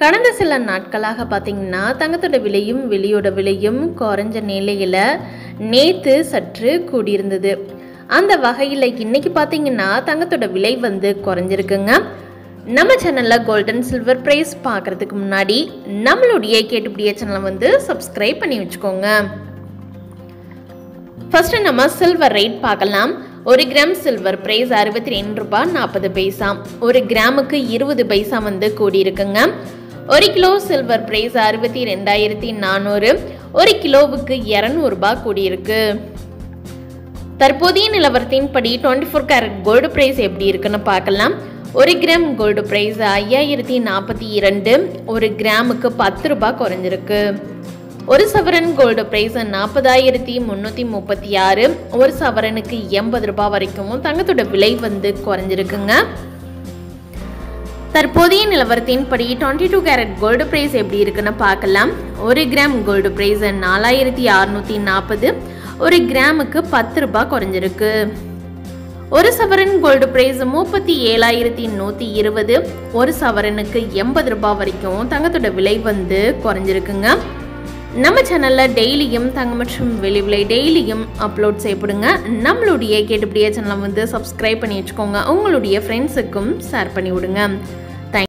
கடந்த சில நாட்களாக பார்த்தீங்கன்னா தங்கத்தோட விலையும் வெளியோட விலையும் குறைஞ்ச நிலையில் நேற்று சற்று கூடியிருந்தது அந்த வகையில் இன்னைக்கு பார்த்தீங்கன்னா தங்கத்தோட விலை வந்து குறைஞ்சிருக்குங்க நம்ம சேனலில் கோல்டன் சில்வர் ப்ரைஸ் பார்க்குறதுக்கு முன்னாடி நம்மளுடைய கேட்டுப்படிய சேனலை வந்து சப்ஸ்கிரைப் பண்ணி வச்சுக்கோங்க ஃபர்ஸ்ட் நம்ம சில்வர் ரேட் பார்க்கலாம் ஒரு கிராம் சில்வர் பிரைஸ் அறுபத்தி ரெண்டு ரூபாய் நாற்பது பைசா ஒரு கிராமுக்கு இருபது பைசா வந்து கூடியிருக்குங்க ஒரு கிலோ சில்வர் பிரைஸ் அறுபத்தி ரெண்டாயிரத்தி நானூறு ஒரு கிலோவுக்கு இரநூறுபா கூடியிருக்கு தற்போதைய நிலவரத்தின்படி twenty four carat gold price எப்படி இருக்குன்னு பார்க்கலாம் ஒரு கிராம் கோல்டு பிரைஸ் ஐயாயிரத்தி நாற்பத்தி இரண்டு ஒரு கிராமுக்கு பத்து ரூபாய் குறைஞ்சிருக்கு ஒரு சவரன் கோல்டு பிரைஸ் நாற்பதாயிரத்தி முந்நூற்றி முப்பத்தி ஆறு ஒரு சவரனுக்கு எண்பது ரூபாய் வரைக்கும் தங்கத்தோட விலை வந்து குறைஞ்சிருக்குங்க தற்போதைய நிலவரத்தின்படி twenty two carat gold price எப்படி இருக்குன்னு பார்க்கலாம் ஒரு கிராம் கோல்டு பிரைஸ் நாலாயிரத்தி அறுநூற்றி நாற்பது ஒரு கிராமுக்கு பத்து ரூபாய் குறைஞ்சிருக்கு ஒரு சவரன் கோல்டு பிரைஸ் முப்பத்தி ஏழாயிரத்தி நூற்றி இருபது ஒரு சவரனுக்கு எண்பது ரூபாய் வரைக்கும் தங்கத்தோட விலை வந்து குறைஞ்சிருக்குங்க நம்ம சேனலில் டெய்லியும் தங்கம் மற்றும் வெளி விலை டெய்லியும் அப்லோட் செய்யப்படுங்க நம்மளுடைய கேட்டுப்படியே சேனலை வந்து சப்ஸ்கிரைப் பண்ணி வச்சுக்கோங்க உங்களுடைய ஃப்ரெண்ட்ஸுக்கும் ஷேர் பண்ணி விடுங்க